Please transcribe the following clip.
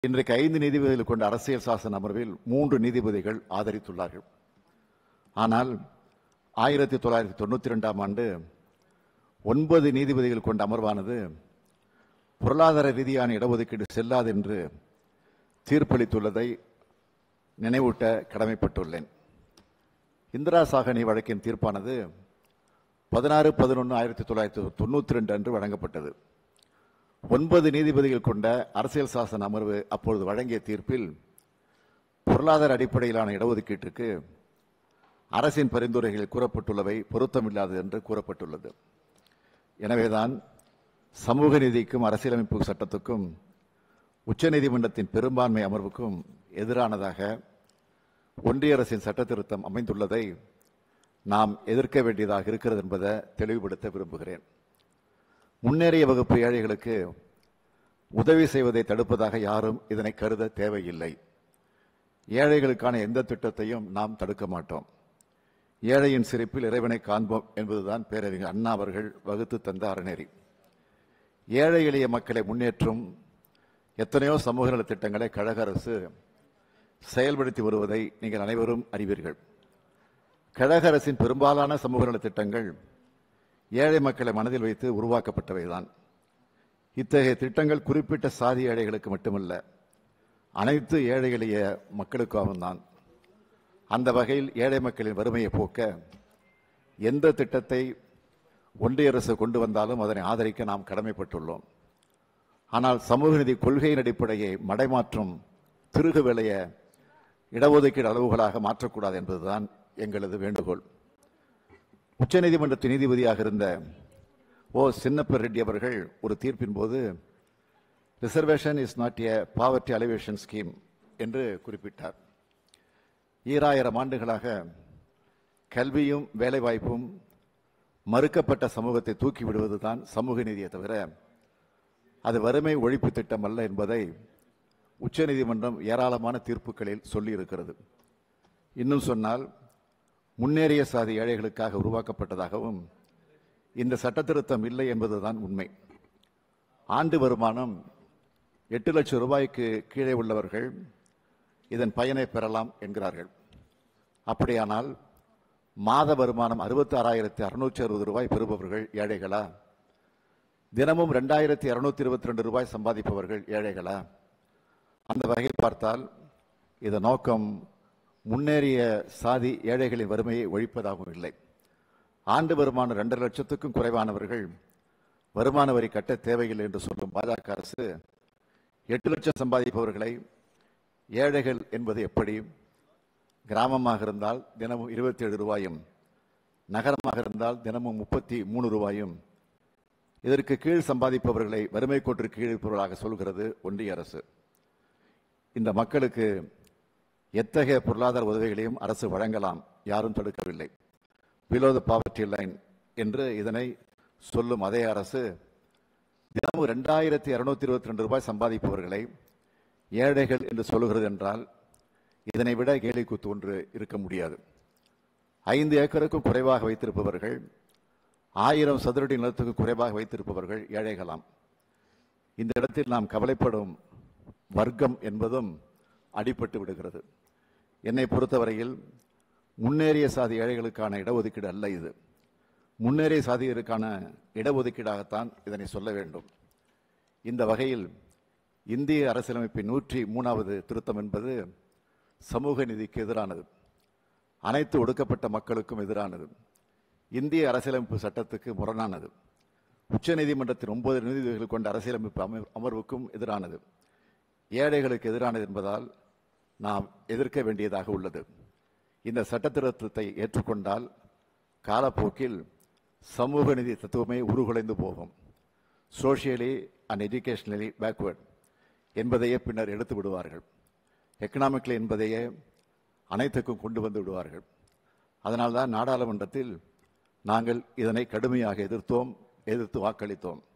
இன்றைக்கு ஐந்து நீதிபதிகள் கொண்ட அரசியல் சாசன அமர்வில் மூன்று நீதிபதிகள் ஆதரித்துள்ளார்கள் ஆனால் ஆயிரத்தி தொள்ளாயிரத்தி தொண்ணூற்றி ரெண்டாம் ஆண்டு ஒன்பது நீதிபதிகள் கொண்ட அமர்வானது பொருளாதார ரீதியான இடஒதுக்கீடு செல்லாது என்று தீர்ப்பளித்துள்ளதை நினைவூட்ட கடமைப்பட்டுள்ளேன் இந்திரா சாகனி வழக்கின் தீர்ப்பானது பதினாறு பதினொன்று ஆயிரத்தி தொள்ளாயிரத்தி தொண்ணூற்றி ரெண்டு அன்று வழங்கப்பட்டது ஒன்பது நீதிபதிகள் கொண்ட அரசியல் சாசன அமர்வு அப்பொழுது வழங்கிய தீர்ப்பில் பொருளாதார அடிப்படையிலான இடஒதுக்கீட்டுக்கு அரசின் பரிந்துரைகளில் கூறப்பட்டுள்ளவை பொருத்தமில்லாது என்று கூறப்பட்டுள்ளது எனவேதான் சமூக நீதிக்கும் அரசியலமைப்பு சட்டத்துக்கும் உச்சநீதிமன்றத்தின் பெரும்பான்மை அமர்வுக்கும் எதிரானதாக ஒன்றிய அரசின் சட்ட திருத்தம் அமைந்துள்ளதை நாம் எதிர்க்க வேண்டியதாக இருக்கிறது என்பதை தெளிவுபடுத்த விரும்புகிறேன் முன்னேறிய வகுப்பு ஏழைகளுக்கு உதவி செய்வதை தடுப்பதாக யாரும் இதனை கருத தேவையில்லை ஏழைகளுக்கான எந்த திட்டத்தையும் நாம் தடுக்க மாட்டோம் ஏழையின் சிரிப்பில் இறைவனை காண்போம் என்பதுதான் பேரறிஞர் அண்ணா அவர்கள் வகுத்து தந்த அறநெறி ஏழை எளிய மக்களை முன்னேற்றும் எத்தனையோ சமூக நலத் திட்டங்களை கழக அரசு செயல்படுத்தி வருவதை நீங்கள் அனைவரும் அறிவீர்கள் கழக அரசின் பெரும்பாலான சமூக நலத் திட்டங்கள் ஏழை மக்களை மனதில் வைத்து உருவாக்கப்பட்டவைதான் இத்தகைய திட்டங்கள் குறிப்பிட்ட சாதி ஏழைகளுக்கு மட்டுமல்ல அனைத்து ஏழை எளிய மக்களுக்காகவும் தான் அந்த வகையில் ஏழை மக்களின் வறுமையை போக்க எந்த திட்டத்தை ஒன்றிய அரசு கொண்டு வந்தாலும் அதனை ஆதரிக்க நாம் கடமைப்பட்டுள்ளோம் ஆனால் சமூக நீதி கொள்கையின் அடிப்படையை மடைமாற்றும் திருகு வேலைய இடஒதுக்கீடு அளவுகளாக மாற்றக்கூடாது என்பதுதான் எங்களது வேண்டுகோள் உச்சநீதிமன்றத்தின் நீதிபதியாக இருந்த ஓ சின்னப்ப ரெட்டி அவர்கள் ஒரு தீர்ப்பின் போது reservation is not a poverty alleviation scheme என்று குறிப்பிட்டார் ஈராயிரம் ஆண்டுகளாக கல்வியும் வேலைவாய்ப்பும் மறுக்கப்பட்ட சமூகத்தை தூக்கி விடுவதுதான் சமூக நீதியை தவிர அது வறுமை ஒழிப்பு திட்டம் அல்ல என்பதை உச்சநீதிமன்றம் ஏராளமான தீர்ப்புகளில் சொல்லியிருக்கிறது இன்னும் சொன்னால் முன்னேறிய சாதி ஏழைகளுக்காக உருவாக்கப்பட்டதாகவும் இந்த சட்ட திருத்தம் இல்லை என்பதுதான் உண்மை ஆண்டு வருமானம் எட்டு லட்சம் ரூபாய்க்கு கீழே உள்ளவர்கள் இதன் பயனை பெறலாம் என்கிறார்கள் அப்படியானால் மாத வருமானம் அறுபத்தி ஆறாயிரத்தி அறுநூற்றி அறுபது ரூபாய் பெறுபவர்கள் ஏழைகளா தினமும் ரெண்டாயிரத்தி இருநூத்தி இருபத்தி ரெண்டு ரூபாய் சம்பாதிப்பவர்கள் ஏழைகளா அந்த வகையில் பார்த்தால் இதன் நோக்கம் முன்னேறிய சாதி ஏழைகளின் வறுமையை ஒழிப்பதாகவும் இல்லை ஆண்டு வருமானம் ரெண்டரை லட்சத்துக்கும் குறைவானவர்கள் வருமான வரி கட்ட தேவையில்லை என்று சொல்லும் பாஜக அரசு எட்டு லட்சம் சம்பாதிப்பவர்களை ஏழைகள் என்பது எப்படி கிராமமாக இருந்தால் தினமும் இருபத்தி ஏழு ரூபாயும் நகரமாக இருந்தால் தினமும் முப்பத்தி மூணு ரூபாயும் இதற்கு கீழ் சம்பாதிப்பவர்களை வறுமை கோட்டிற்கு கீழ் இருப்பவர்களாக சொல்கிறது ஒன்றிய அரசு இந்த மக்களுக்கு எத்தகைய பொருளாதார உதவிகளையும் அரசு வழங்கலாம் யாரும் தடுக்கவில்லை பிலோ த பாவர்ட்டி லைன் என்று இதனை சொல்லும் அதே அரசு தினமும் ரெண்டாயிரத்தி இருநூத்தி இருபத்தி ரெண்டு ரூபாய் சம்பாதிப்பவர்களை ஏழைகள் என்று சொல்லுகிறது என்றால் இதனை விட கேலி கூத்து ஒன்று இருக்க முடியாது ஐந்து ஏக்கருக்கும் குறைவாக வைத்திருப்பவர்கள் ஆயிரம் சதுரடி நிலத்துக்கு குறைவாக வைத்திருப்பவர்கள் ஏழைகளாம் இந்த இடத்தில் நாம் கவலைப்படும் வர்க்கம் என்பதும் அடிபட்டு விடுகிறது என்னை பொறுத்தவரையில் முன்னேறிய சாதி ஏழைகளுக்கான இடஒதுக்கீடு அல்ல இது முன்னேறிய சாதியருக்கான இடஒதுக்கீடாகத்தான் இதனை சொல்ல வேண்டும் இந்த வகையில் இந்திய அரசியலமைப்பின் நூற்றி மூணாவது திருத்தம் என்பது சமூக நீதிக்கு எதிரானது அனைத்து ஒடுக்கப்பட்ட மக்களுக்கும் எதிரானது இந்திய அரசியலமைப்பு சட்டத்துக்கு முரணானது உச்சநீதிமன்றத்தின் ஒன்பது நீதிபதிகள் கொண்ட அரசியலமைப்பு அமர் அமர்வுக்கும் எதிரானது ஏழைகளுக்கு எதிரானது என்பதால் நாம் எதிர்க்க வேண்டியதாக உள்ளது இந்த சட்ட திருத்தத்தை ஏற்றுக்கொண்டால் காலப்போக்கில் சமூக நீதி தத்துவமே உருகுலைந்து போகும் சோஷியலி அண்ட் எஜுகேஷனலி பேக்வேர்ட் என்பதையே பின்னர் எடுத்து விடுவார்கள் எக்கனாமிக்கலி என்பதையே அனைத்துக்கும் கொண்டு வந்து விடுவார்கள் அதனால்தான் நாடாளுமன்றத்தில் நாங்கள் இதனை கடுமையாக எதிர்த்தோம் எதிர்த்து வாக்களித்தோம்